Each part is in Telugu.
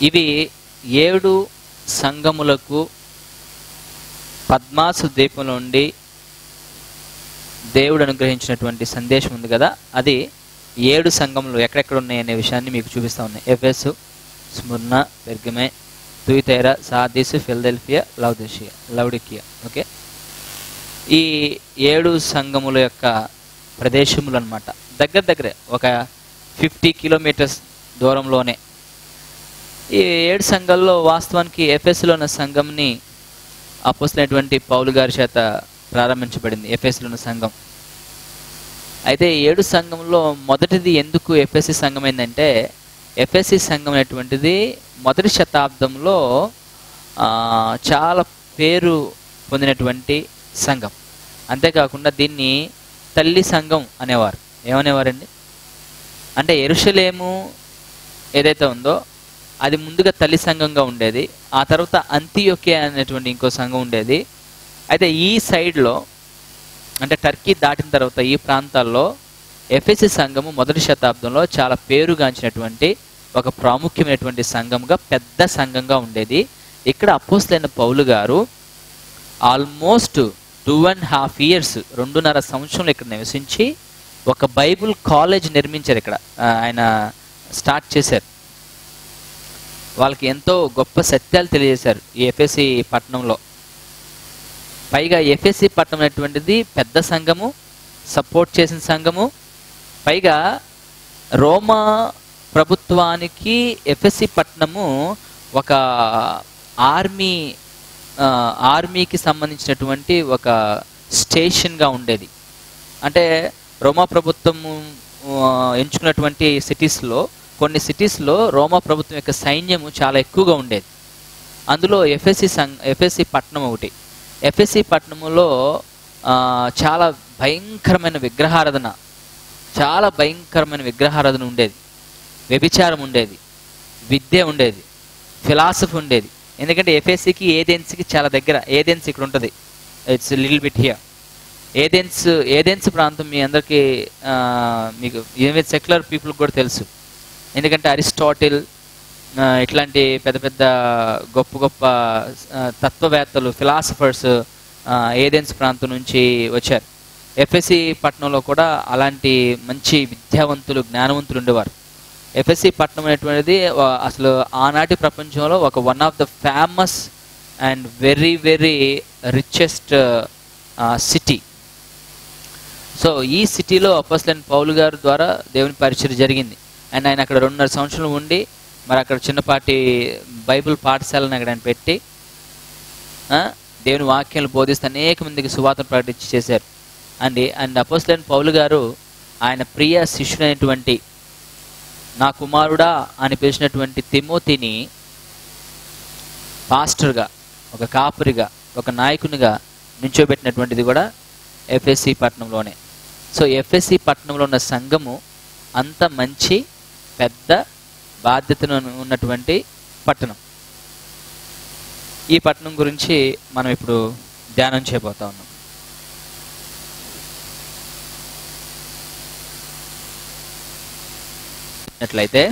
ఇవి ఏడు సంఘములకు పద్మాసు ద్వీపంలో ఉండి దేవుడు అనుగ్రహించినటువంటి సందేశం ఉంది కదా అది ఏడు సంఘములు ఎక్కడెక్కడ ఉన్నాయి అనే విషయాన్ని మీకు చూపిస్తా ఉన్నాయి ఎఫెస్ స్ముర్ణ పెర్గమే తుయితైర సాదీస్ ఫిలదెల్ఫియా లౌదిషియా లౌడికియా ఓకే ఈ ఏడు సంఘముల యొక్క ప్రదేశములు అనమాట దగ్గర దగ్గరే ఒక ఫిఫ్టీ కిలోమీటర్స్ దూరంలోనే ఈ ఏడు సంఘాల్లో వాస్తవానికి ఎఫ్ఎస్లో ఉన్న సంఘంని అపోసినటువంటి పౌలు గారి చేత ప్రారంభించబడింది ఎఫ్ఎస్లో ఉన్న సంఘం అయితే ఈ ఏడు సంఘంలో మొదటిది ఎందుకు ఎఫ్ఎస్సి సంఘం ఏంటంటే ఎఫ్ఎస్సి సంఘం అనేటువంటిది మొదటి శతాబ్దంలో ఆ, చాలా పేరు పొందినటువంటి సంఘం అంతేకాకుండా దీన్ని తల్లి సంఘం అనేవారు ఏమనేవారండి అంటే ఎరుషలేము ఏదైతే ఉందో అది ముందుగా తల్లి సంఘంగా ఉండేది ఆ తర్వాత అంత్యోకే అనేటువంటి ఇంకో సంఘం ఉండేది అయితే ఈ సైడ్లో అంటే టర్కీ దాటిన తర్వాత ఈ ప్రాంతాల్లో ఎఫ్ఎస్సి సంఘము మొదటి శతాబ్దంలో చాలా పేరుగాంచినటువంటి ఒక ప్రాముఖ్యమైనటువంటి సంఘంగా పెద్ద సంఘంగా ఉండేది ఇక్కడ అపోస్లైన పౌలు గారు almost two and half years రెండున్నర సంవత్సరంలో ఇక్కడ నివసించి ఒక బైబుల్ కాలేజ్ నిర్మించారు ఇక్కడ ఆ, ఆయన స్టార్ట్ చేశారు వాళ్ళకి ఎంతో గొప్ప సత్యాలు తెలియజేశారు ఈ ఎఫ్ఎస్సి పట్టణంలో పైగా ఎఫ్ఎస్సి పట్టణం అనేటువంటిది పెద్ద సంఘము సపోర్ట్ చేసిన సంఘము పైగా రోమా ప్రభుత్వానికి ఎఫ్ఎస్సి పట్టణము ఒక ఆర్మీ ఆ, ఆర్మీకి సంబంధించినటువంటి ఒక స్టేషన్గా ఉండేది అంటే రోమా ప్రభుత్వము ఆ, ఎంచుకున్నటువంటి సిటీస్లో కొన్ని సిటీస్లో రోమా ప్రభుత్వం యొక్క సైన్యము చాలా ఎక్కువగా ఉండేది అందులో ఎఫ్ఎస్సి సంఘ ఎఫ్ఎస్సి పట్టణం ఒకటి ఎఫ్ఎస్సి పట్టణంలో ఆ, చాలా భయంకరమైన విగ్రహారాధన చాలా భయంకరమైన విగ్రహారాధన ఉండేది వ్యభిచారం ఉండేది విద్య ఉండేది ఫిలాసఫీ ఉండేది ఎందుకంటే ఎఫ్ఎస్సికి ఏదెన్స్కి చాలా దగ్గర ఏదెన్స్ ఇక్కడ ఉంటుంది it's little bit here Athens Athens ప్రాంతం మీ అందరికీ ఆ, మీకు ఈవెన్ సెక్యులర్ పీపుల్ కూడా తెలుసు ఎందుకంటే అరిస్టాటిల్ ఆ, ఇట్లాంటి పెద్ద పెద్ద గొప్ప గొప్ప ఆ, తత్వవేత్తలు ఫిలాసఫర్స్ ఏదెన్స్ ప్రాంతం నుంచి వచ్చారు ఎఫ్ఎస్సి పట్టణంలో కూడా అలాంటి మంచి విద్యావంతులు జ్ఞానవంతులు ఉండేవారు ఎఫ్ఎస్సి పట్టణం అనేటువంటిది ఆ, అసలు ఆనాటి ప్రపంచంలో ఒక one of the famous and very very richest city so ఈ సిటీలో అప్పస్లైన పౌలు గారి ద్వారా దేవుని పరిచయం జరిగింది అండ్ ఆయన అక్కడ రెండున్నర సంవత్సరాలు ఉండి మరి అక్కడ చిన్నపాటి బైబిల్ పాఠశాలను అక్కడ ఆయన పెట్టి ఆ, దేవుని వాక్యాలు బోధిస్తూ అనేక మందికి సువార్తను ప్రకటించి చేశారు అండి అండ్ అపోస్లైన పౌలు గారు ఆయన ప్రియ శిష్యుడైనటువంటి నా కుమారుడా అని పిలిచినటువంటి తిమోతిని పాస్టర్గా ఒక కాపురిగా ఒక నాయకునిగా నించోబెట్టినటువంటిది కూడా ఎఫ్ఎస్సి పట్టణంలోనే సో ఎఫ్ఎస్సి పట్టణంలో ఉన్న సంఘము అంత మంచి పెద్ద బాధ్యతను ఉన్నటువంటి పట్టణం ఈ పట్టణం గురించి మనం ఇప్పుడు ధ్యానం చేయబోతా ఉన్నాం అట్లయితే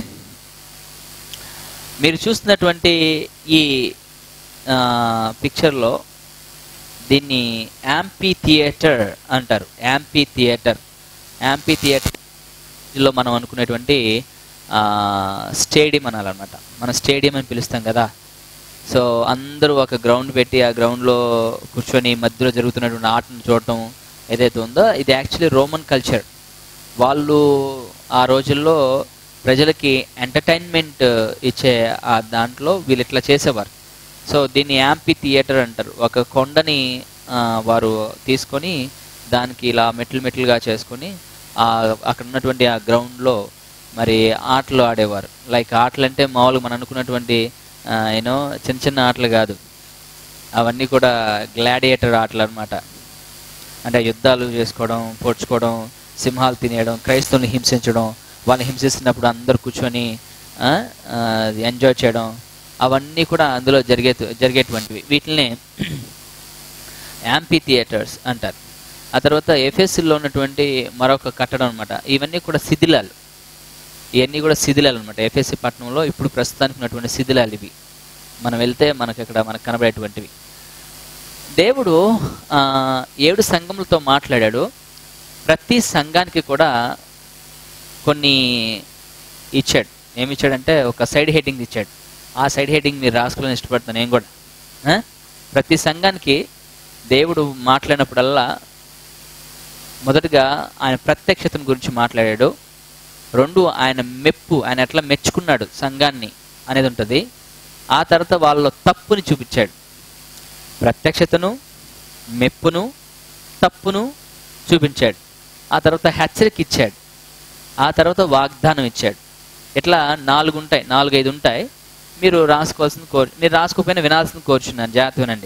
మీరు చూస్తున్నటువంటి ఈ ఆ, పిక్చర్లో దీన్ని యాంపీ థియేటర్ అంటారు యాంపీ థియేటర్ యాంపీ థియేటర్లో మనం అనుకునేటువంటి ఆ, స్టేడియం అనాలన్నమాట మన స్టేడియం అని పిలుస్తాం కదా సో అందరూ ఒక గ్రౌండ్ పెట్టి ఆ గ్రౌండ్లో కూర్చొని మధ్యలో జరుగుతున్నటువంటి ఆటను చూడటం ఏదైతే ఉందో ఇది యాక్చువల్లీ రోమన్ కల్చర్ వాళ్ళు ఆ రోజుల్లో ప్రజలకి ఎంటర్టైన్మెంట్ ఇచ్చే ఆ దాంట్లో వీళ్ళు ఇట్లా చేసేవారు సో దీన్ని యాంపీ థియేటర్ అంటారు ఒక కొండని ఆ, వారు తీసుకొని దానికి ఇలా మెట్లు మెట్లుగా చేసుకొని ఆ అక్కడ ఉన్నటువంటి ఆ గ్రౌండ్లో మరి ఆటలు ఆడేవారు లైక్ ఆటలు అంటే మామూలుగా మనం అనుకున్నటువంటి యూనో చిన్న చిన్న ఆటలు కాదు అవన్నీ కూడా గ్లాడియేటర్ ఆటలు అనమాట అంటే యుద్ధాలు చేసుకోవడం పొడుచుకోవడం సింహాలు తినేయడం క్రైస్తవుని హింసించడం వాళ్ళని హింసిస్తున్నప్పుడు అందరు కూర్చొని ఎంజాయ్ చేయడం అవన్నీ కూడా అందులో జరిగే జరిగేటువంటివి వీటిని యాంపీ థియేటర్స్ అంటారు ఆ తర్వాత ఎఫ్ఎస్సిలో ఉన్నటువంటి మరొక కట్టడం అనమాట ఇవన్నీ కూడా శిథిలాలు ఇవన్నీ కూడా శిథిలాలు అనమాట ఎఫ్ఎస్సి పట్టణంలో ఇప్పుడు ప్రస్తుతానికి ఉన్నటువంటి శిథిలాలు ఇవి మనం వెళ్తే మనకి ఇక్కడ మనకు కనబడేటువంటివి దేవుడు ఆ, ఏడు సంఘములతో మాట్లాడాడు ప్రతి సంఘానికి కూడా కొన్ని ఇచ్చాడు ఏమి ఇచ్చాడంటే ఒక సైడ్ హెడ్డింగ్ ఇచ్చాడు ఆ సైడ్ హెడ్డింగ్ మీరు రాసుకోవాలని ఇష్టపడతాను నేను కూడా ఆ? ప్రతి సంఘానికి దేవుడు మాట్లాడినప్పుడల్లా మొదటగా ఆయన ప్రత్యక్షతను గురించి మాట్లాడాడు రెండు ఆయన మెప్పు ఆయన ఎట్లా మెచ్చుకున్నాడు సంఘాన్ని అనేది ఉంటుంది ఆ తర్వాత వాళ్ళ తప్పుని చూపించాడు ప్రత్యక్షతను మెప్పును తప్పును చూపించాడు ఆ తర్వాత హెచ్చరిక ఇచ్చాడు ఆ తర్వాత వాగ్దానం ఇచ్చాడు ఇట్లా నాలుగు ఉంటాయి నాలుగు ఐదు ఉంటాయి మీరు రాసుకోవాల్సింది కోరు మీరు రాసుకోకపోయినా వినాల్సింది కోరుచున్నాను జాగ్రత్త వినండి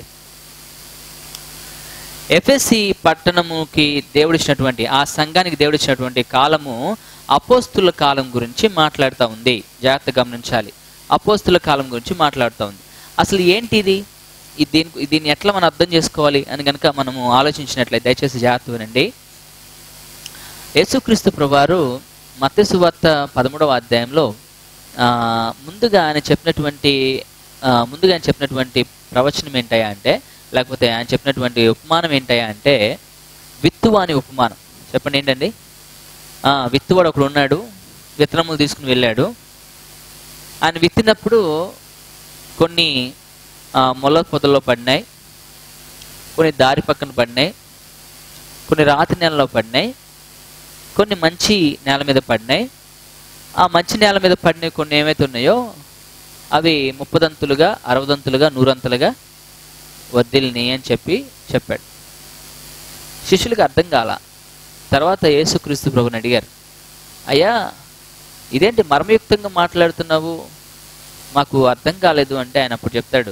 ఎఫ్ఎస్సి పట్టణముకి దేవుడిచ్చినటువంటి ఆ సంఘానికి దేవుడిచ్చినటువంటి కాలము అపోస్తుల కాలం గురించి మాట్లాడుతూ ఉంది జాగ్రత్త గమనించాలి అపోస్తుల కాలం గురించి మాట్లాడుతూ ఉంది అసలు ఏంటి ఇది ఇది దీని దీన్ని ఎట్లా మనం అర్థం చేసుకోవాలి అని కనుక మనము ఆలోచించినట్లయితే దయచేసి జాగ్రత్త వినండి యేసుక్రీస్తు ప్రభువారు మత్తయి వార్త పదమూడవ అధ్యాయంలో ఆ, ముందుగా ఆయన చెప్పినటువంటి ఆ, ముందుగా ఆయన చెప్పినటువంటి ప్రవచనం ఏంటయ్యా అంటే లేకపోతే ఆయన చెప్పినటువంటి ఉపమానం ఏంటయ్యా అంటే విత్తువాని ఉపమానం చెప్పండి ఏంటండి ఆ, విత్తువాడు ఒకడు ఉన్నాడు విత్తనములు తీసుకుని వెళ్ళాడు ఆయన విత్తినప్పుడు కొన్ని ఆ, మొల పొదల్లో పడినాయి కొన్ని దారి పక్కన పడినాయి కొన్ని రాతి నేలలో పడినాయి కొన్ని మంచి నేల మీద పడినాయి ఆ మంచి నేల మీద పడినవి కొన్ని ఏమైతే ఉన్నాయో అవి ముప్పదంతులుగా అరవదంతులుగా నూరంతులుగా వద్దిల్ని అని చెప్పి చెప్పాడు శిష్యులకు అర్థం కాల తర్వాత యేసుక్రీస్తు ప్రభుని అడిగారు అయ్యా ఇదేంటి మర్మయుక్తంగా మాట్లాడుతున్నావు మాకు అర్థం కాలేదు అంటే ఆయన అప్పుడు చెప్తాడు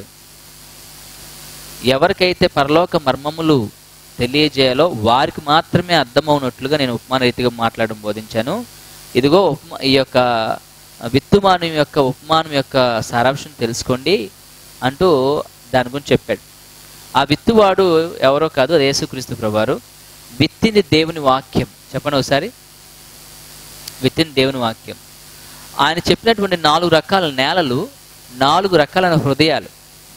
ఎవరికైతే పరలోక మర్మములు తెలియజేయాలో వారికి మాత్రమే అర్థమవునట్లుగా నేను ఉపమాన రీతిగా మాట్లాడడం బోధించాను ఇదిగో ఉపమా ఈ యొక్క విత్తుమానం యొక్క ఉపమానం యొక్క సారాంశం తెలుసుకోండి అంటూ దాని గురించి చెప్పాడు ఆ విత్తువాడు ఎవరో కాదు అది యేసుక్రీస్తు ప్రభువారు విత్తింది దేవుని వాక్యం చెప్పండి ఒకసారి విత్తింది దేవుని వాక్యం ఆయన చెప్పినటువంటి నాలుగు రకాల నేలలు నాలుగు రకాలైన హృదయాలు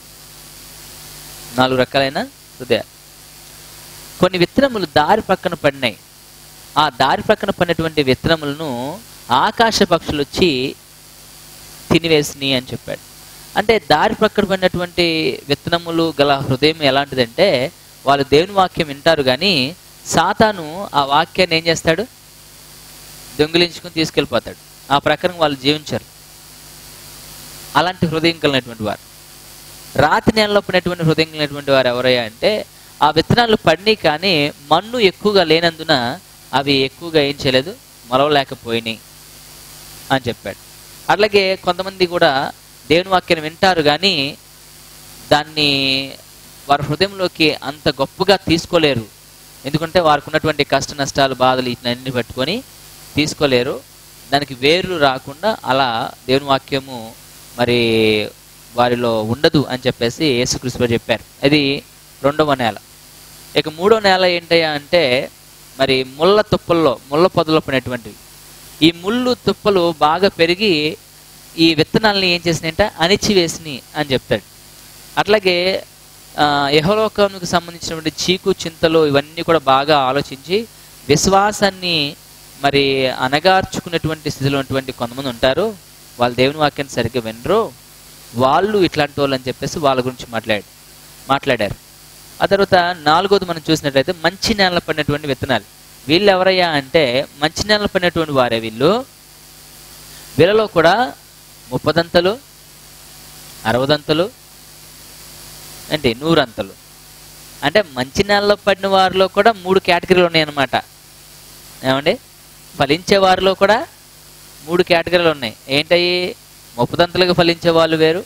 నాలుగు రకాలైన హృదయాలు కొన్ని విత్తనములు దారి పక్కన పడినాయి ఆ దారి పక్కన పడినటువంటి విత్తనములను ఆకాశ పక్షులు వచ్చి తినివేసినాయి అని చెప్పాడు అంటే దారి పక్కన పడినటువంటి విత్తనములు గల హృదయం ఎలాంటిదంటే వాళ్ళు దేవుని వాక్యం వింటారు కానీ సాతాను ఆ వాక్యాన్ని ఏం చేస్తాడు దొంగిలించుకుని తీసుకెళ్ళిపోతాడు ఆ ప్రకారం వాళ్ళు జీవించారు అలాంటి హృదయం కలిగినటువంటి వారు రాతి నేలలో పడినటువంటి హృదయం కలిగినటువంటి వారు ఎవరయ్యా అంటే ఆ విత్తనాలు పడినాయి కానీ మన్ను ఎక్కువగా లేనందున అవి ఎక్కువగా ఏం చేయలేదు మొలవలేకపోయినాయి అని చెప్పాడు అట్లాగే కొంతమంది కూడా దేవుని వాక్యాన్ని వింటారు కానీ దాన్ని వారి హృదయంలోకి అంత గొప్పగా తీసుకోలేరు ఎందుకంటే వారికి ఉన్నటువంటి కష్ట నష్టాలు బాధలు ఇవన్నీ పట్టుకొని తీసుకోలేరు దానికి వేర్లు రాకుండా అలా దేవుని వాక్యము మరి వారిలో ఉండదు అని చెప్పేసి యేసుక్రీస్తు చెప్పారు అది రెండవ నేల ఇక మూడో నేల ఏంటయ్యా అంటే మరి ముళ్ళ తుప్పల్లో ముళ్ళ పొదలో పడినటువంటివి ఈ ముళ్ళు తుప్పలు బాగా పెరిగి ఈ విత్తనాలని ఏం చేసినాయంటే అణిచివేసినాయి అని చెప్తాడు అట్లాగే ఆ, యెహోలోకానికి సంబంధించినటువంటి చీకు చింతలు ఇవన్నీ కూడా బాగా ఆలోచించి విశ్వాసాన్ని మరి అనగార్చుకున్నటువంటి స్థితిలో ఉన్నటువంటి కొంతమంది ఉంటారు వాళ్ళు దేవుని వాక్యాన్ని సరిగ్గా వినరు వాళ్ళు ఇట్లాంటి వాళ్ళు అని చెప్పేసి వాళ్ళ గురించి మాట్లాడు మాట్లాడారు ఆ తర్వాత నాలుగోది మనం చూసినట్లయితే మంచి నేల పడినటువంటి విత్తనాలు వీళ్ళు ఎవరయ్యా అంటే మంచి నేల పడినటువంటి వారే వీళ్ళు వీళ్ళలో కూడా ముప్పదంతలు అరవదంతలు అంటే నూరంతలు అంటే మంచి నెలలో పడిన వారిలో కూడా మూడు కేటగిరీలు ఉన్నాయన్నమాట ఏమండి ఫలించే వారిలో కూడా మూడు కేటగిరీలు ఉన్నాయి ఏంటయ్యి ముప్పదంతలకు ఫలించే వాళ్ళు వేరు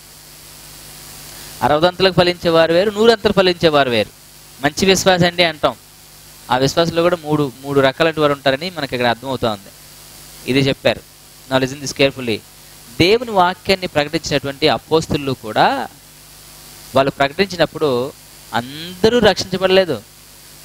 అరవదంతలకు ఫలించేవారు వేరు నూరంతలు ఫలించేవారు వేరు మంచి విశ్వాసం అండి అంటాం ఆ విశ్వాసంలో కూడా మూడు మూడు రకాలైన వారు ఉంటారని మనకి ఇక్కడ అర్థమవుతా ఉంది ఇది చెప్పారు నా లిజన్ దిస్ కేర్ఫుల్లీ దేవుని వాక్యాన్ని ప్రకటించినటువంటి అపోస్తులు కూడా వాళ్ళు ప్రకటించినప్పుడు అందరూ రక్షించబడలేదు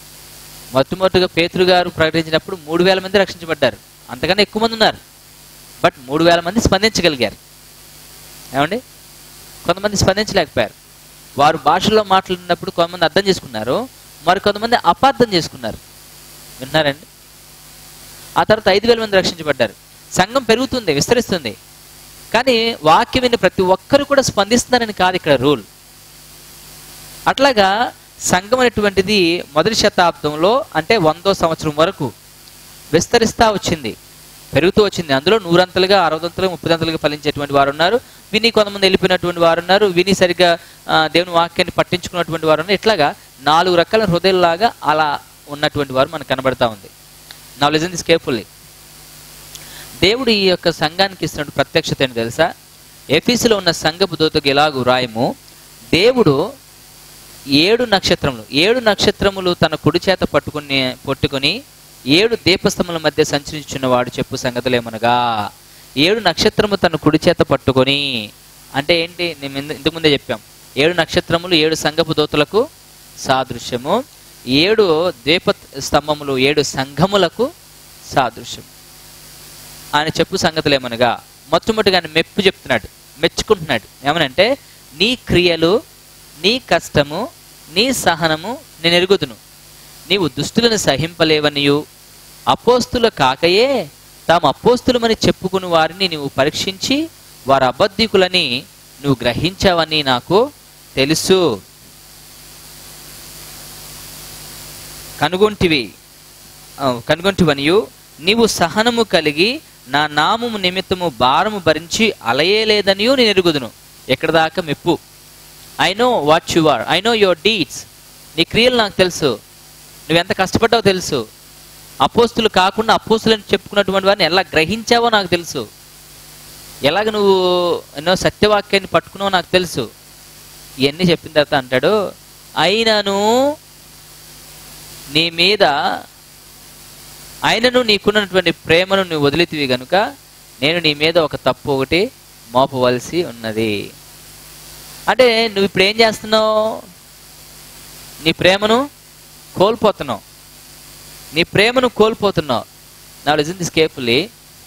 మొట్టమొదటిగా పేతురు గారు ప్రకటించినప్పుడు మూడు వేల మంది రక్షించబడ్డారు అంతకన్నా ఎక్కువ మంది ఉన్నారు బట్ మూడు వేల మంది స్పందించగలిగారు ఏమండి కొంతమంది స్పందించలేకపోయారు వారు భాషల్లో మాట్లాడినప్పుడు కొంతమంది అర్థం చేసుకున్నారు మరి కొంతమంది అపార్థం చేసుకున్నారు విన్నారండి ఆ తర్వాత ఐదు వేల మంది రక్షించబడ్డారు సంఘం పెరుగుతుంది విస్తరిస్తుంది కానీ వాక్యం విని ప్రతి ఒక్కరు కూడా స్పందిస్తున్నారని కాదు ఇక్కడ రూల్ అట్లాగా సంఘం అనేటువంటిది మొదటి శతాబ్దంలో అంటే వందో సంవత్సరం వరకు విస్తరిస్తా వచ్చింది పెరుగుతూ వచ్చింది అందులో నూరంతలుగా అరవదంతలుగా ముప్పదంతలుగా ఫలించేటువంటి వారు ఉన్నారు విని కొంతమంది వెళ్ళిపోయినటువంటి వారు ఉన్నారు విని సరిగ్గా ఆ, దేవుని వాక్యాన్ని పట్టించుకున్నటువంటి వారు ఉన్నారు ఇట్లాగా నాలుగు రకాల హృదయాల్లాగా అలా ఉన్నటువంటి వారు మనకు కనబడతా ఉంది నా లిజన్ దిస్ కేర్ఫుల్లీ దేవుడు ఈ యొక్క సంఘానికి ఇస్తున్న ప్రత్యక్షత ఏంటి తెలుసా ఎఫీసులో ఉన్న సంఘపు దూతకు ఎలాగూ రాయము దేవుడు ఏడు నక్షత్రములు ఏడు నక్షత్రములు తన కుడి చేత పట్టుకుని పట్టుకొని ఏడు దీపస్తంభముల మధ్య సంచరించున్నవాడు చెప్పు సంగతులేమనగా ఏడు నక్షత్రము తన కుడి చేత పట్టుకొని అంటే ఏంటి నేను ఇంత- ఇంతకుముందే చెప్పాం ఏడు నక్షత్రములు ఏడు సంఘపు దూతలకు సాదృశ్యము ఏడు దీప స్తంభములు ఏడు సంఘములకు సాదృశ్యం ఆయన చెప్పు సంగతులు ఏమనగా మొట్టమొదటిగా ఆయన మెప్పు చెప్తున్నాడు మెచ్చుకుంటున్నాడు ఏమనంటే నీ క్రియలు నీ కష్టము నీ సహనము నేను ఎరుగుదును నీవు దుస్తులను సహింపలేవనియు అపోస్తుల కాకయే తాము అపోస్తులమని చెప్పుకుని వారిని నీవు పరీక్షించి వారు అబద్ధికులని నువ్వు గ్రహించావని నాకు తెలుసు కనుగొంటివి ఆ, కనుగొంటివనియు నీవు సహనము కలిగి నా నామము నిమిత్తము భారము భరించి అలయేలేదనియు నేను ఎరుగుదును ఎక్కడ దాకా మెప్పు I know what you are I know your deeds నీ క్రియలు నాకు తెలుసు నువ్వెంత కష్టపడ్డావో తెలుసు అపోస్తులు కాకుండా అపోస్తులని చెప్పుకున్నటువంటి వారిని ఎలా గ్రహించావో నాకు తెలుసు ఎలాగ నువ్వు ఎన్నో సత్యవాక్యాన్ని పట్టుకున్నావో నాకు తెలుసు ఇవన్నీ చెప్పిన తర్వాత అంటాడు అయినను నీ మీద ఆయనను నీకున్నటువంటి ప్రేమను నువ్వు వదిలితివి గనుక నేను నీ మీద ఒక తప్పు ఒకటి మోపవలసి ఉన్నది అంటే నువ్వు ఇప్పుడు ఏం చేస్తున్నావు నీ ప్రేమను కోల్పోతున్నావు నీ ప్రేమను కోల్పోతున్నావు నా లిజన్ దిస్ కేర్ఫుల్లీ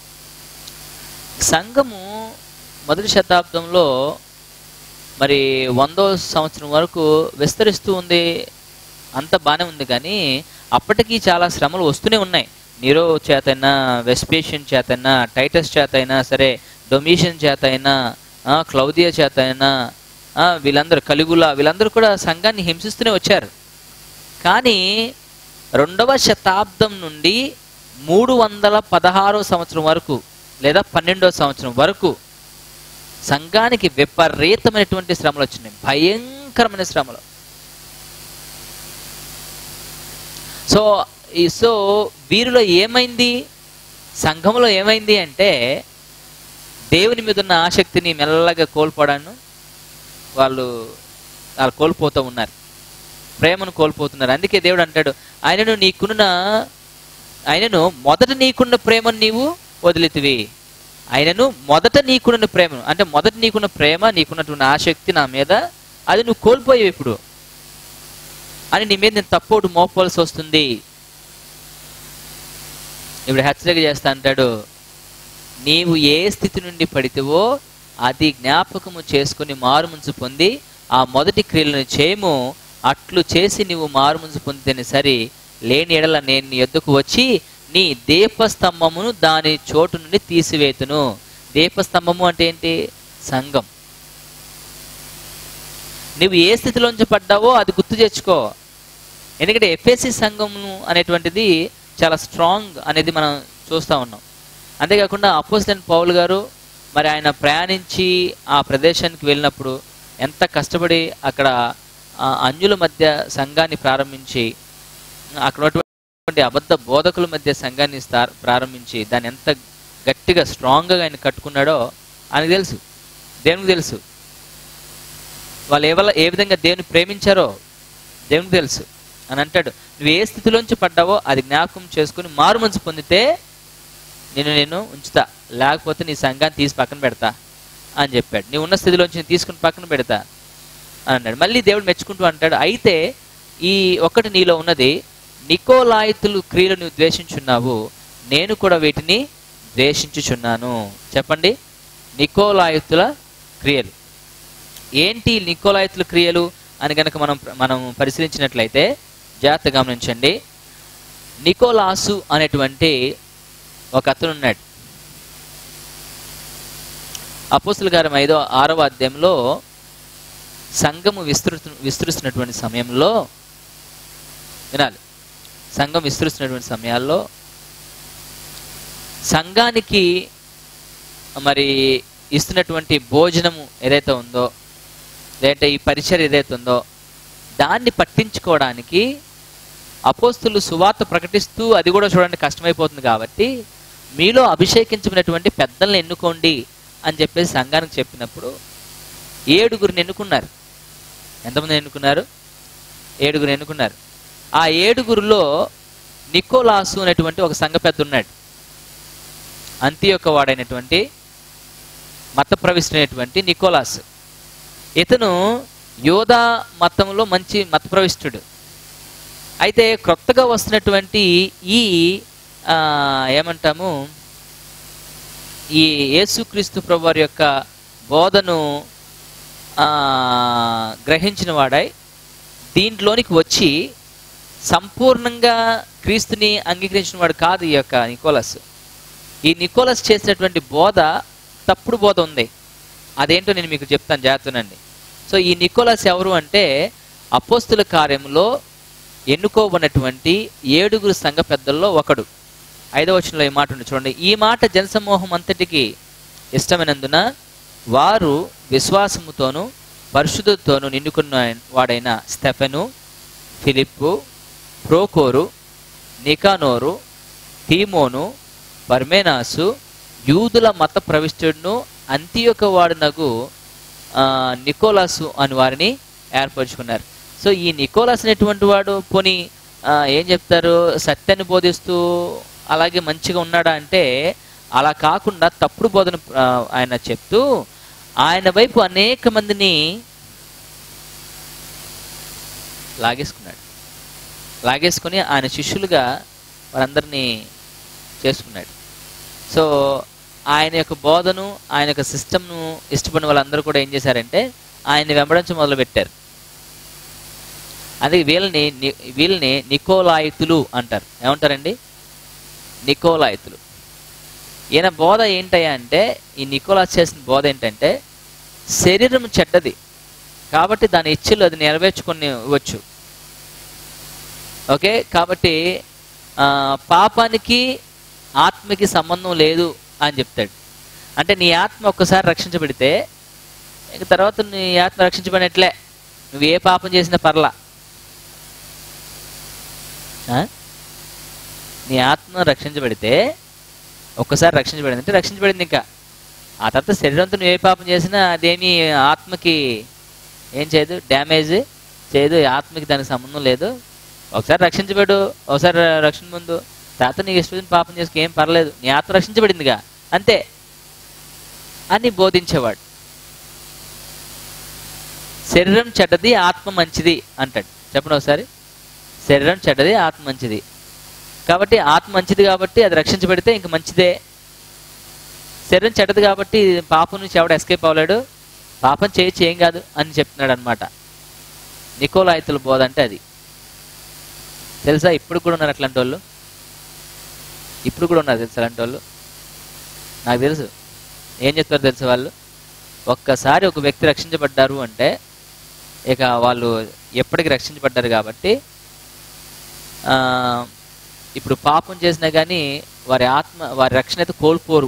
సంఘము మొదటి శతాబ్దంలో మరి వందో సంవత్సరం వరకు విస్తరిస్తూ ఉంది అంత బాగానే ఉంది కానీ అప్పటికి చాలా శ్రమలు వస్తూనే ఉన్నాయి నీరో చేతైనా వెస్పేషియన్ చేతైనా టైటస్ చేత అయినా సరే డొమిషన్ చేత అయినా ఆ, క్లౌదియా చేత అయినా ఆ, వీళ్ళందరూ కలిగుల వీళ్ళందరూ కూడా సంఘాన్ని హింసిస్తూనే వచ్చారు కానీ రెండవ శతాబ్దం నుండి మూడు వందల పదహారో సంవత్సరం వరకు లేదా పన్నెండవ సంవత్సరం వరకు సంఘానికి విపరీతమైనటువంటి శ్రమలు వచ్చినాయి భయంకరమైన శ్రమలు సో ఈ సో వీరిలో ఏమైంది సంఘంలో ఏమైంది అంటే దేవుని మీద ఉన్న ఆసక్తిని మెల్లగా కోల్పోవడాను వాళ్ళు వాళ్ళు కోల్పోతూ ఉన్నారు ప్రేమను కోల్పోతున్నారు అందుకే దేవుడు అంటాడు ఆయనను నీకున్న ఆయనను మొదట నీకున్న ప్రేమను నీవు వదిలితివి ఆయనను మొదట నీకున్న ప్రేమను అంటే మొదట నీకున్న ప్రేమ నీకున్నటువంటి ఆసక్తి నా మీద అది నువ్వు కోల్పోయావు ఇప్పుడు అని నీ మీద నేను తప్పోటు మోపవలసి వస్తుంది ఇప్పుడు హెచ్చరిక చేస్తా అంటాడు నీవు ఏ స్థితి నుండి పడితేవో అది జ్ఞాపకము చేసుకుని మారుముంచు పొంది ఆ మొదటి క్రియలను చేయము అట్లు చేసి నీవు మారుముంచు పొందితేనే సరి లేని ఎడల నేను నీ యొద్దకు వచ్చి నీ దీపస్తంభమును దాని చోటు నుండి తీసివేతును దీపస్తంభము అంటే ఏంటి సంఘం నువ్వు ఏ స్థితిలోంచి పడ్డావో అది గుర్తు తెచ్చుకో ఎందుకంటే ఎఫ్ఎస్సి సంఘము అనేటువంటిది చాలా స్ట్రాంగ్ అనేది మనం చూస్తూ ఉన్నాం అంతేకాకుండా అపోజిట్ పౌల్ గారు మరి ఆయన ప్రయాణించి ఆ ప్రదేశానికి వెళ్ళినప్పుడు ఎంత కష్టపడి అక్కడ ఆ అన్యుల మధ్య సంఘాన్ని ప్రారంభించి అక్కడ ఉన్నటువంటి అబద్ధ బోధకుల మధ్య సంఘాన్ని స్థా- ప్రారంభించి దాన్ని ఎంత గట్టిగా స్ట్రాంగ్గా ఆయన కట్టుకున్నాడో ఆయనకు తెలుసు దేవునికి తెలుసు వాళ్ళు ఏ వల్ల ఏ విధంగా దేవుని ప్రేమించారో దేవునికి తెలుసు అని అంటాడు నువ్వు ఏ స్థితిలోంచి పడ్డావో అది జ్ఞాపకం చేసుకుని మారు మనసు పొందితే నేను నేను ఉంచుతా లేకపోతే నీ సంఘాన్ని తీసి పక్కన పెడతా అని చెప్పాడు నీ ఉన్న స్థితిలోంచి నేను తీసుకుని పక్కన పెడతా అని అన్నాడు మళ్ళీ దేవుడు మెచ్చుకుంటూ అంటాడు అయితే ఈ ఒక్కటి నీలో ఉన్నది నికోలాయితులు క్రియలు నువ్వు ద్వేషించున్నావు నేను కూడా వీటిని ద్వేషించుచున్నాను చెప్పండి నికోలాయుతుల క్రియలు ఏంటి ఈ నికోలాయుతుల క్రియలు అని కనుక మనం మనం పరిశీలించినట్లయితే జాగ్రత్త గమనించండి నికోలాసు అనేటువంటి ఒక అతను ఉన్నాడు అపోస్తుల గారం ఐదో ఆరవ అధ్యాయంలో సంఘము విస్తృత విస్తరిస్తున్నటువంటి సమయంలో వినాలి సంఘం విస్తరిస్తున్నటువంటి సమయాల్లో సంఘానికి మరి ఇస్తున్నటువంటి భోజనము ఏదైతే ఉందో లేదంటే ఈ పరిచయం ఏదైతే ఉందో దాన్ని పట్టించుకోవడానికి అపోస్తులు సువార్త ప్రకటిస్తూ అది కూడా చూడండి కష్టమైపోతుంది కాబట్టి మీలో అభిషేకించబడినటువంటి పెద్దల్ని ఎన్నుకోండి అని చెప్పేసి సంఘానికి చెప్పినప్పుడు ఏడుగురిని ఎన్నుకున్నారు ఎంతమంది ఎన్నుకున్నారు ఏడుగురు ఎన్నుకున్నారు ఆ ఏడుగురిలో నికోలాసు అనేటువంటి ఒక సంఘ పెద్ద ఉన్నాడు అంతి యొక్క వాడైనటువంటి మత ప్రవిష్టుడైనటువంటి నికోలాస్ ఇతను యోధా మతంలో మంచి మత ప్రవిష్టుడు అయితే క్రొత్తగా వస్తున్నటువంటి ఈ ఆ, ఏమంటాము ఈ యేసుక్రీస్తు ప్రభు వారి యొక్క బోధను ఆ, గ్రహించిన వాడై దీంట్లోనికి వచ్చి సంపూర్ణంగా క్రీస్తుని అంగీకరించిన వాడు కాదు ఈ యొక్క నికోలస్ ఈ నికోలస్ చేసినటువంటి బోధ తప్పుడు బోధ ఉంది అదేంటో నేను మీకు చెప్తాను జాగ్రత్తనండి సో ఈ నికోలస్ ఎవరు అంటే అపోస్తుల కార్యంలో ఎన్నుకోబడినటువంటి ఏడుగురు సంఘ పెద్దల్లో ఒకడు ఐదవ వచనంలో ఈ మాట ఉంది చూడండి ఈ మాట జనసమూహం అంతటికి ఇష్టమైనందున వారు విశ్వాసముతోనూ పరిశుద్ధతోనూ నిండుకున్న వాడైన స్టెఫెను ఫిలిప్పు ప్రోకోరు నికానోరు తీమోను పర్మేనాసు యూదుల మత ప్రవిష్టుడును అంత్యొక వాడునగు ఆ, నికోలాసు అని వారిని ఏర్పరచుకున్నారు సో ఈ నికోలాస్ అనేటువంటి వాడు పోని ఆ, ఏం చెప్తారు సత్యాన్ని బోధిస్తూ అలాగే మంచిగా ఉన్నాడా అంటే అలా కాకుండా తప్పుడు బోధన ఆ, ఆయన చెప్తూ ఆయన వైపు అనేక మందిని లాగేసుకున్నాడు లాగేసుకుని ఆయన శిష్యులుగా వారందరినీ చేసుకున్నాడు సో ఆయన యొక్క బోధను ఆయన యొక్క సిస్టమ్ను ఇష్టపడిన వాళ్ళందరూ కూడా ఏం చేశారంటే ఆయన్ని వెంబడించడం మొదలుపెట్టారు అందుకే వీళ్ళని ని- వీళ్ళని నికోలాయితులు అంటారు ఏమంటారండి నికోలాయితులు ఈయన బోధ ఏంటయ్యా అంటే ఈ నికోలాస్ చేసిన బోధ ఏంటంటే శరీరం చెడ్డది కాబట్టి దాని ఇచ్చలు అది నెరవేర్చుకొని ఇవ్వచ్చు ఓకే కాబట్టి ఆ, పాపానికి ఆత్మకి సంబంధం లేదు అని చెప్తాడు అంటే నీ ఆత్మ ఒక్కసారి రక్షించబడితే ఇక తర్వాత నీ ఆత్మ రక్షించబడినట్లే నువ్వు ఏ పాపం చేసినా పర్లా ఆ? నీ ఆత్మ రక్షించబడితే ఒక్కసారి రక్షించబడింది అంటే రక్షించబడింది ఇంకా ఆ తర్వాత శరీరంతో నువ్వు ఏ పాపం చేసినా అదేమి ఆత్మకి ఏం చేయదు డ్యామేజ్ చేయదు ఈ ఆత్మకి దానికి సంబంధం లేదు ఒకసారి రక్షించబడు ఒకసారి రక్షణ ముందు తర్వాత నీకు ఇష్టం పాపం చేసుకు ఏం పర్లేదు నీ ఆత్మ రక్షించబడిందిగా అంతే అని బోధించేవాడు శరీరం చెడ్డది ఆత్మ మంచిది అంటాడు చెప్పండి ఒకసారి శరీరం చెడ్డది ఆత్మ మంచిది కాబట్టి ఆత్మ మంచిది కాబట్టి అది రక్షించబడితే ఇంక మంచిదే శరీరం చెడ్డది కాబట్టి పాపం నుంచి ఎవడు ఎస్కేప్ అవ్వలేడు పాపం చేయొచ్చు ఏం కాదు అని చెప్తున్నాడు అనమాట నికోలాయితుల బోధ అంటే అది తెలుసా ఇప్పుడు కూడా ఉన్నారు అట్లాంటి వాళ్ళు ఇప్పుడు కూడా ఉన్నారు తెలుసా అలాంటి వాళ్ళు నాకు తెలుసు ఏం చెప్తారు తెలుసు వాళ్ళు ఒక్కసారి ఒక వ్యక్తి రక్షించబడ్డారు అంటే ఇక వాళ్ళు ఎప్పటికి రక్షించబడ్డారు కాబట్టి ఆ, ఇప్పుడు పాపం చేసినా కానీ వారి ఆత్మ వారి రక్షణ అయితే కోల్పోరు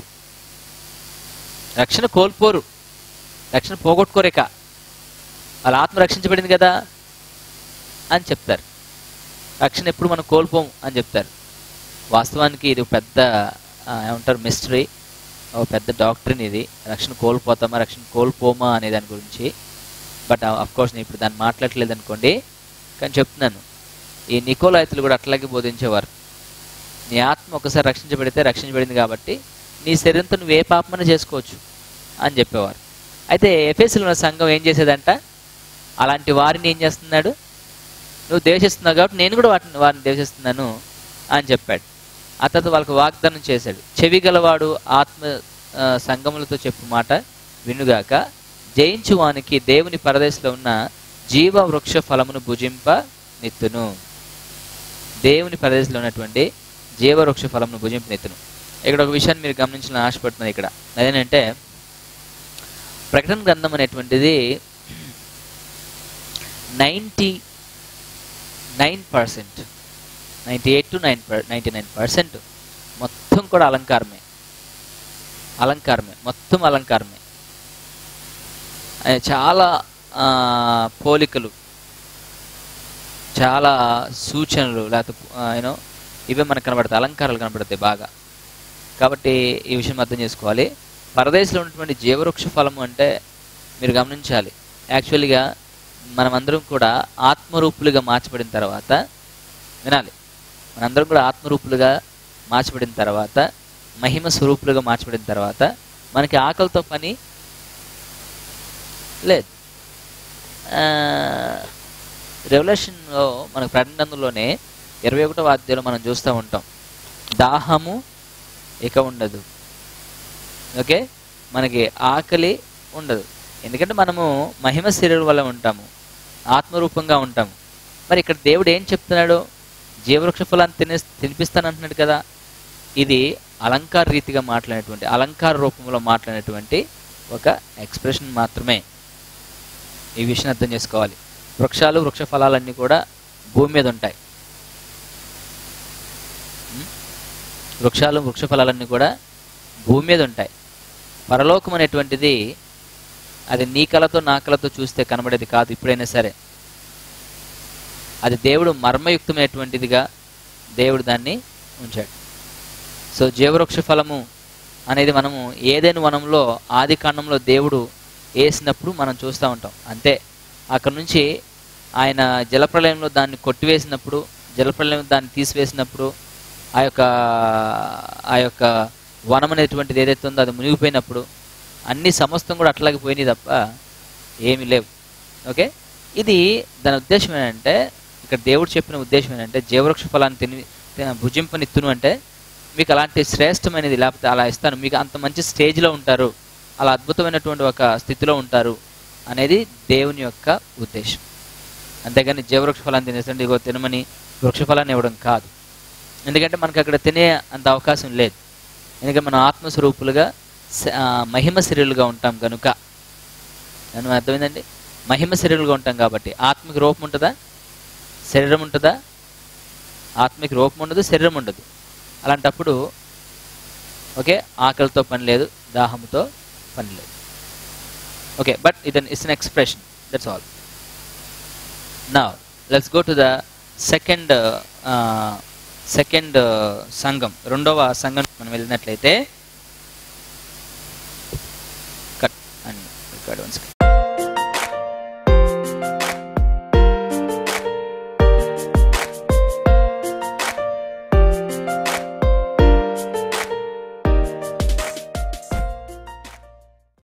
రక్షణ కోల్పోరు రక్షణ పోగొట్టుకోరేక వాళ్ళ ఆత్మ రక్షించబడింది కదా అని చెప్తారు రక్షణ ఎప్పుడు మనం కోల్పోం అని చెప్తారు వాస్తవానికి ఇది ఒక పెద్ద ఆ, ఏమంటారు మిస్టరీ ఒక పెద్ద డాక్టరీని ఇది రక్షణ కోల్పోతామా రక్షణ కోల్పోమా అనే దాని గురించి బట్ అఫ్ కోర్స్ నేను ఇప్పుడు దాన్ని మాట్లాడలేదు అనుకోండి కానీ చెప్తున్నాను ఈ నికోలాయితులు కూడా అట్లాగే బోధించేవారు నీ ఆత్మ ఒకసారి రక్షించబడితే రక్షించబడింది కాబట్టి నీ శరీరంతో నువ్వు ఏ పాపమైనా చేసుకోవచ్చు అని చెప్పేవారు అయితే ఎఫ్ఎస్లో ఉన్న సంఘం ఏం చేసేదంట అలాంటి వారిని ఏం చేస్తున్నాడు నువ్వు ద్వేషిస్తున్నావు కాబట్టి నేను కూడా వాటిని వారిని ద్వేషిస్తున్నాను అని చెప్పాడు ఆ తర్వాత వాళ్ళకు వాగ్దానం చేశాడు చెవి గలవాడు ఆత్మ ఆ, సంగములతో చెప్పు మాట వినుగాక జయించువానికి దేవుని పరదేశంలో ఉన్న జీవ వృక్ష ఫలమును భుజింప నెత్తును దేవుని పరదేశంలో ఉన్నటువంటి జీవ వృక్ష ఫలమును భుజింప నెత్తును ఇక్కడ ఒక విషయాన్ని మీరు గమనించాలని ఆశపడుతున్నది ఇక్కడ అదేంటంటే ప్రకటన గ్రంథం అనేటువంటిది ninety nine percent ninety eight to nine ninety nine percent మొత్తం కూడా అలంకారమే అలంకారమే మొత్తం అలంకారమే అది చాలా ఆ, పోలికలు చాలా సూచనలు లేకపోతే యూనో ఇవే మనకు కనబడతాయి అలంకారాలు కనబడతాయి బాగా కాబట్టి ఈ విషయం అర్థం చేసుకోవాలి పరదేశంలో ఉన్నటువంటి జీవవృక్ష ఫలము అంటే మీరు గమనించాలి యాక్చువల్గా మనమందరం కూడా ఆత్మరూపులుగా మార్చబడిన తర్వాత వినాలి మనందరం కూడా ఆత్మరూపులుగా మార్చబడిన తర్వాత మహిమ స్వరూపులుగా మార్చబడిన తర్వాత మనకి ఆకలితో పని లేదు రెవల్యూషన్లో మనకు ప్రకటనలోనే ఇరవై ఒకటో వాద్యంలో మనం చూస్తూ ఉంటాం దాహము ఇక ఉండదు ఓకే మనకి ఆకలి ఉండదు ఎందుకంటే మనము మహిమ శరీరం వల్ల ఉంటాము ఆత్మరూపంగా ఉంటాము మరి ఇక్కడ దేవుడు ఏం చెప్తున్నాడు జీవవృక్ష ఫలాన్ని తినే తినిపిస్తానంటున్నాడు కదా ఇది అలంకార రీతిగా మాట్లాడేటువంటి అలంకార రూపంలో మాట్లాడేటువంటి ఒక ఎక్స్ప్రెషన్ మాత్రమే ఈ విషయం అర్థం చేసుకోవాలి వృక్షాలు వృక్ష ఫలాలన్నీ కూడా భూమి మీద ఉంటాయి ఉం? వృక్షాలు వృక్ష ఫలాలన్నీ కూడా భూమి మీద ఉంటాయి పరలోకం అనేటువంటిది అది నీ కళతో నా కళతో చూస్తే కనబడేది కాదు ఇప్పుడైనా సరే అది దేవుడు మర్మయుక్తమైనటువంటిదిగా దేవుడు దాన్ని ఉంచాడు సో జీవవృక్ష ఫలము అనేది మనము ఏదైనా వనంలో ఆది కాండంలో దేవుడు వేసినప్పుడు మనం చూస్తూ ఉంటాం అంతే అక్కడ నుంచి ఆయన జలప్రలయంలో దాన్ని కొట్టివేసినప్పుడు జలప్రలయం దాన్ని తీసివేసినప్పుడు ఆ యొక్క ఆ యొక్క వనం అనేటువంటిది ఏదైతే ఉందో అది మునిగిపోయినప్పుడు అన్ని సమస్తం కూడా అట్లాగే పోయినాయి తప్ప ఏమీ లేవు ఓకే ఇది దాని ఉద్దేశం ఏంటంటే ఇక్కడ దేవుడు చెప్పిన ఉద్దేశం ఏంటంటే జీవవృక్ష ఫలాన్ని తిని తిన- భుజింపనిత్తును అంటే మీకు అలాంటి శ్రేష్టమైనది లేకపోతే అలా ఇస్తాను మీకు అంత మంచి స్టేజ్లో ఉంటారు అలా అద్భుతమైనటువంటి ఒక స్థితిలో ఉంటారు అనేది దేవుని యొక్క ఉద్దేశం అంతేగాని జీవవృక్ష ఫలాన్ని తినేసండి ఇగో తినమని వృక్ష ఫలాన్ని ఇవ్వడం కాదు ఎందుకంటే మనకి అక్కడ తినే అంత అవకాశం లేదు ఎందుకంటే మనం ఆత్మస్వరూపులుగా స- ఆ, మహిమ శరీరులుగా ఉంటాం కనుక అని అర్థమైందండి మహిమ శరీరులుగా ఉంటాం కాబట్టి ఆత్మకి రూపం ఉంటుందా శరీరం ఉంటుందా ఆత్మకి రూపం ఉండదు శరీరం ఉండదు అలాంటప్పుడు ఓకే ఆకలితో పని లేదు దాహంతో పని లేదు ఓకే బట్ ఇది it's an expression that's all నా let's go to the second second సంఘం రెండవ సంఘం మనం వెళ్ళినట్లయితే కట్ అండ్ రికార్డ్ వన్స్